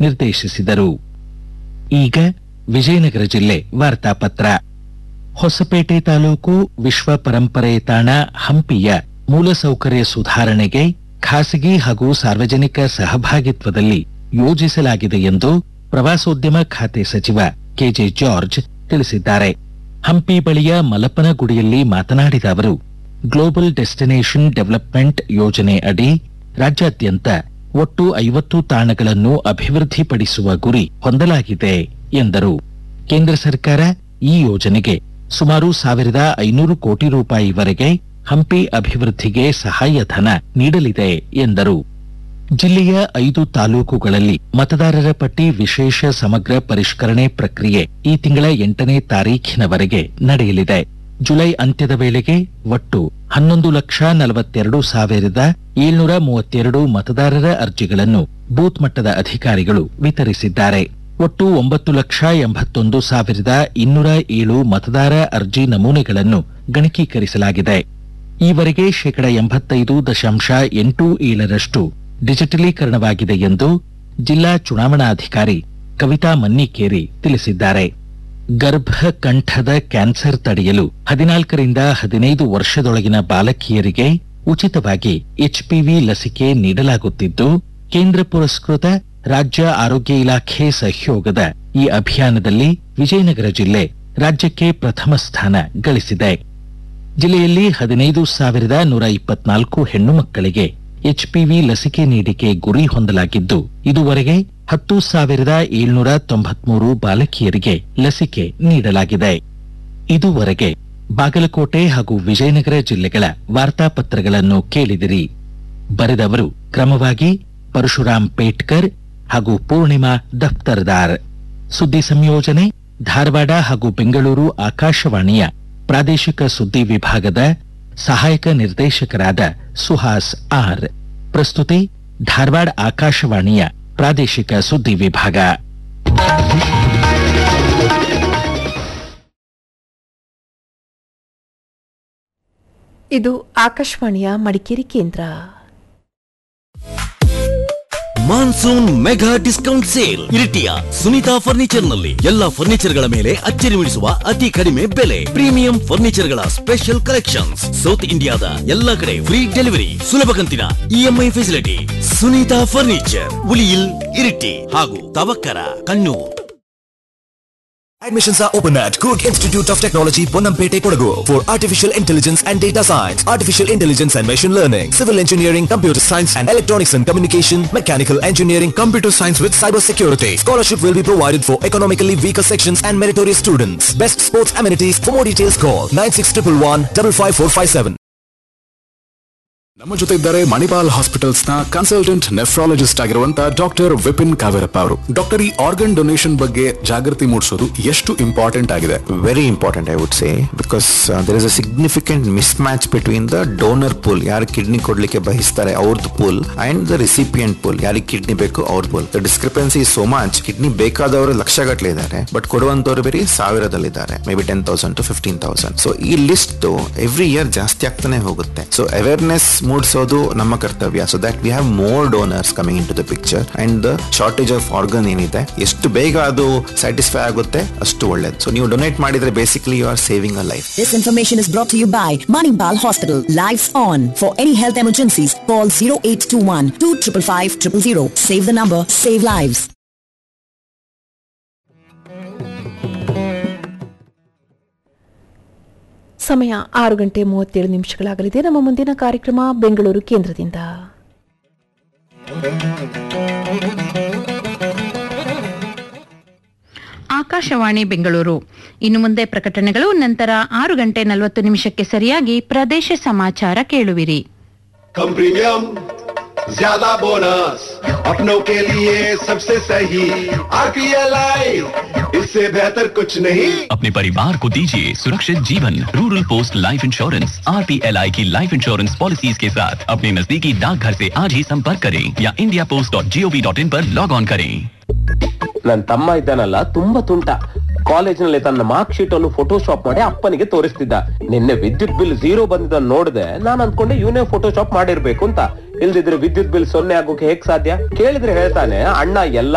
ನಿರ್ದೇಶಿಸಿದರು ಈಗ ವಿಜಯನಗರ ಜಿಲ್ಲೆ ವಾರ್ತಾಪತ್ರ ಹೊಸಪೇಟೆ ತಾಲೂಕು ವಿಶ್ವ ಪರಂಪರೆ ತಾಣ ಹಂಪಿಯ ಮೂಲಸೌಕರ್ಯ ಸುಧಾರಣೆಗೆ ಖಾಸಗಿ ಹಾಗೂ ಸಾರ್ವಜನಿಕ ಸಹಭಾಗಿತ್ವದಲ್ಲಿ ಯೋಜಿಸಲಾಗಿದೆ ಎಂದು ಪ್ರವಾಸೋದ್ಯಮ ಖಾತೆ ಸಚಿವ ಕೆಜೆ ಜಾರ್ಜ್ ತಿಳಿಸಿದ್ದಾರೆ ಹಂಪಿ ಬಳಿಯ ಮಲಪನಗುಡಿಯಲ್ಲಿ ಮಾತನಾಡಿದ ಅವರು ಗ್ಲೋಬಲ್ ಡೆಸ್ಟಿನೇಷನ್ ಡೆವಲಪ್ಮೆಂಟ್ ಯೋಜನೆ ಅಡಿ ರಾಜ್ಯಾದ್ಯಂತ ಒಟ್ಟು ಐವತ್ತು ತಾಣಗಳನ್ನು ಅಭಿವೃದ್ಧಿಪಡಿಸುವ ಗುರಿ ಹೊಂದಲಾಗಿದೆ ಎಂದರು ಕೇಂದ್ರ ಸರ್ಕಾರ ಈ ಯೋಜನೆಗೆ ಸುಮಾರು ಸಾವಿರದ ಐನೂರು ಕೋಟಿ ರೂಪಾಯಿವರೆಗೆ ಹಂಪಿ ಅಭಿವೃದ್ಧಿಗೆ ಸಹಾಯಧನ ನೀಡಲಿದೆ ಎಂದರು ಜಿಲ್ಲೆಯ ಐದು ತಾಲೂಕುಗಳಲ್ಲಿ ಮತದಾರರ ಪಟ್ಟಿ ವಿಶೇಷ ಸಮಗ್ರ ಪರಿಷ್ಕರಣೆ ಪ್ರಕ್ರಿಯೆ ಈ ತಿಂಗಳ ಎಂಟನೇ ತಾರೀಖಿನವರೆಗೆ ನಡೆಯಲಿದೆ ಜುಲೈ ಅಂತ್ಯದ ವೇಳೆಗೆ ಒಟ್ಟು ಹನ್ನೊಂದು ಲಕ್ಷ ನಲವತ್ತೆರಡು ಸಾವಿರದ ಏಳ್ನೂರ ಮೂವತ್ತೆರಡು ಮತದಾರರ ಅರ್ಜಿಗಳನ್ನು ಬೂತ್ ಮಟ್ಟದ ಅಧಿಕಾರಿಗಳು ವಿತರಿಸಿದ್ದಾರೆ ಒಟ್ಟು ಒಂಬತ್ತು ಲಕ್ಷ ಎಂಬತ್ತೊಂದು ಸಾವಿರದ ಇನ್ನೂರ ಏಳು ಮತದಾರ ಅರ್ಜಿ ನಮೂನೆಗಳನ್ನು ಗಣಕೀಕರಿಸಲಾಗಿದೆ ಈವರೆಗೆ ಶೇಕಡ ಎಂಬತ್ತೈದು ದಶಾಂಶ ಎಂಟು ಏಳರಷ್ಟು ಡಿಜಿಟಲೀಕರಣವಾಗಿದೆ ಎಂದು ಜಿಲ್ಲಾ ಚುನಾವಣಾಧಿಕಾರಿ ಕವಿತಾ ಮನ್ನಿಕೇರಿ ತಿಳಿಸಿದ್ದಾರೆ ಗರ್ಭಕಂಠದ ಕ್ಯಾನ್ಸರ್ ತಡೆಯಲು ಹದಿನಾಲ್ಕರಿಂದ ಹದಿನೈದು ವರ್ಷದೊಳಗಿನ ಬಾಲಕಿಯರಿಗೆ ಉಚಿತವಾಗಿ ಎಚ್ಪಿವಿ ಲಸಿಕೆ ನೀಡಲಾಗುತ್ತಿದ್ದು ಕೇಂದ್ರ ಪುರಸ್ಕೃತ ರಾಜ್ಯ ಆರೋಗ್ಯ ಇಲಾಖೆ ಸಹಯೋಗದ ಈ ಅಭಿಯಾನದಲ್ಲಿ ವಿಜಯನಗರ ಜಿಲ್ಲೆ ರಾಜ್ಯಕ್ಕೆ ಪ್ರಥಮ ಸ್ಥಾನ ಗಳಿಸಿದೆ ಜಿಲ್ಲೆಯಲ್ಲಿ ಹದಿನೈದು ಸಾವಿರದ ನೂರ ಇಪ್ಪತ್ನಾಲ್ಕು ಹೆಣ್ಣು ಮಕ್ಕಳಿಗೆ ಎಚ್ಪಿವಿ ಲಸಿಕೆ ನೀಡಿಕೆ ಗುರಿ ಹೊಂದಲಾಗಿದ್ದು ಇದುವರೆಗೆ ಹತ್ತು ಸಾವಿರದ ಏಳ್ನೂರ ತೊಂಬತ್ಮೂರು ಬಾಲಕಿಯರಿಗೆ ಲಸಿಕೆ ನೀಡಲಾಗಿದೆ ಇದುವರೆಗೆ ಬಾಗಲಕೋಟೆ ಹಾಗೂ ವಿಜಯನಗರ ಜಿಲ್ಲೆಗಳ ವಾರ್ತಾಪತ್ರಗಳನ್ನು ಕೇಳಿದಿರಿ ಬರೆದವರು ಕ್ರಮವಾಗಿ ಪರಶುರಾಮ್ ಪೇಟ್ಕರ್ ಹಾಗೂ ಪೂರ್ಣಿಮಾ ದಫ್ತರ್ದಾರ್ ಸುದ್ದಿ ಸಂಯೋಜನೆ ಧಾರವಾಡ ಹಾಗೂ ಬೆಂಗಳೂರು ಆಕಾಶವಾಣಿಯ ಪ್ರಾದೇಶಿಕ ಸುದ್ದಿ ವಿಭಾಗದ ಸಹಾಯಕ ನಿರ್ದೇಶಕರಾದ ಸುಹಾಸ್ ಆರ್ ಪ್ರಸ್ತುತಿ ಧಾರವಾಡ ಆಕಾಶವಾಣಿಯ ಪ್ರಾದೇಶಿಕ ಸುದ್ದಿ ವಿಭಾಗ ಇದು ಆಕಾಶವಾಣಿಯ ಮಡಿಕೇರಿ ಕೇಂದ್ರ ಮಾನ್ಸೂನ್ ಮೆಗಾ ಡಿಸ್ಕೌಂಟ್ ಸೇಲ್ ಇರಿಟಿಯ ಸುನೀತಾ ಫರ್ನಿಚರ್ ನಲ್ಲಿ ಎಲ್ಲಾ ಫರ್ನಿಚರ್ ಗಳ ಮೇಲೆ ಅಚ್ಚರಿ ಮೂಡಿಸುವ ಅತಿ ಕಡಿಮೆ ಬೆಲೆ ಪ್ರೀಮಿಯಂ ಫರ್ನಿಚರ್ ಗಳ ಸ್ಪೆಷಲ್ ಕಲೆಕ್ಷನ್ಸ್ ಸೌತ್ ಇಂಡಿಯಾದ ಎಲ್ಲಾ ಕಡೆ ಫ್ರೀ ಡೆಲಿವರಿ ಸುಲಭ ಕಂತಿನ ಇಎಂಐ ಫೆಸಿಲಿಟಿ ಸುನೀತಾ ಫರ್ನಿಚರ್ ಉಳಿಯಿಲ್ ಇರಿಟಿ ಹಾಗೂ Thavakkara Kannur Admissions are open at Cook Institute of Technology, Ponampete, Kodagu for Artificial Intelligence and Data Science, Artificial Intelligence and Machine Learning, Civil Engineering, Computer Science and Electronics and Communication, Mechanical Engineering, Computer Science with Cyber Security. Scholarship will be provided for economically weaker sections and meritorious students. Best sports amenities. For more details call 96111 55457. ನಮ್ಮ ಜೊತೆ ಇದ್ದಾರೆ Manipal hospitals ನ consultant nephrologist ಆಗಿರುವಂತ doctor Vipin Kaverappa ಅವರು doctor ಈ organ donation ಬಗ್ಗೆ ಜಾಗೃತಿ ಮೂಡಿಸೋದು ಎಷ್ಟು ಇಂಪಾರ್ಟೆಂಟ್ ಆಗಿದೆ very important i would say because uh, there is a significant mismatch between the donor pool ಯಾರು ಕಿಡ್ನಿ ಕೊಡ್ಲಿಕ್ಕೆ ಬಯಸ್ತಾರೆ ಅವ್ರದ್ದು pool and the recipient pool ಯಾರಿಗೆ ಕಿಡ್ನಿ ಬೇಕು ಅವ್ರ pool the discrepancy so much kidney ಬೇಕಾದವರು ಲಕ್ಷಗಟ್ಟಲೆ ಇದ್ದಾರೆ ಬಟ್ ಕೊಡುವಂತವ್ರು ಬರೀ ಸಾವಿರದಲ್ಲಿದ್ದಾರೆ maybe ten thousand to fifteen thousand so ಈ ಲಿಸ್ಟ್ ಎವ್ರಿ ಇಯರ್ ಜಾಸ್ತಿ ಆಗ್ತಾನೆ ಹೋಗುತ್ತೆ ಸೊ ಅವೇರ್ನೆಸ್ ಮೂಡಿಸೋದು ನಮ್ಮ ಕರ್ತವ್ಯ so that we have more donors coming into the picture and the shortage of organ ಏನಿದೆ ಎಷ್ಟು ಬೇಗ ಅದು ಸ್ಯಾಟಿಸ್ಫೈ ಆಗುತ್ತೆ ಅಷ್ಟು ಒಳ್ಳೇದು ಸೊ ನೀವು ಡೊನೇಟ್ ಮಾಡಿದ್ರೆ basically you are saving a life This information is brought to you by Manipal Hospital. Lives on. For any health emergencies, call 0821 255 000. Save the number, save lives. ಸಮಯ ಆರು ಗಂಟೆ ಮೂವತ್ತೇಳು ನಿಮಿಷಗಳಾಗಲಿದೆ ನಮ್ಮ ಮುಂದಿನ ಕಾರ್ಯಕ್ರಮ ಬೆಂಗಳೂರು ಕೇಂದ್ರದಿಂದ ಆಕಾಶವಾಣಿ ಬೆಂಗಳೂರು ಇನ್ನು ಮುಂದೆ ಪ್ರಕಟಣೆಗಳು ನಂತರ ಆರು ಗಂಟೆ ನಲವತ್ತು ನಿಮಿಷಕ್ಕೆ ಸರಿಯಾಗಿ ಪ್ರದೇಶ ಸಮಾಚಾರ ಕೇಳುವಿರಿ कम प्रीमियम ज्यादा बोनस अपनों के लिए सबसे सही आरपीएल इससे बेहतर कुछ नहीं अपने परिवार को दीजिए सुरक्षित जीवन रूरल पोस्ट लाइफ इंश्योरेंस आर की लाइफ इंश्योरेंस पॉलिसीज के साथ अपने नजदीकी डाकघर से आज ही संपर्क करें या India Post dot G O V dot in पर लॉग ऑन करें ನನ್ ತಮ್ಮ ಇದ್ದಾನಲ್ಲ ತುಂಬಾ ತುಂಟ ಕಾಲೇಜಿನಲ್ಲಿ ತನ್ನ ಮಾರ್ಕ್ ಶೀಟ್ ಅನ್ನು ಫೋಟೋಶಾಪ್ ಮಾಡಿ ಅಪ್ಪನಿಗೆ ತೋರಿಸ್ತಿದ್ದ ನಿನ್ನೆ ವಿದ್ಯುತ್ ಬಿಲ್ ಝೀರೋ ಬಂದಿದ್ದ ನೋಡಿದೆ ನಾನ್ ಅನ್ಕೊಂಡೆ ಇವನೇ ಫೋಟೋಶಾಪ್ ಮಾಡಿರ್ಬೇಕು ಅಂತ ಇಲ್ದಿದ್ರೆ ವಿದ್ಯುತ್ ಬಿಲ್ ಸೊನ್ನೆ ಆಗೋಕೆ ಹೇಗ್ ಸಾಧ್ಯ ಕೇಳಿದ್ರೆ ಹೇಳ್ತಾನೆ ಅಣ್ಣ ಎಲ್ಲಾ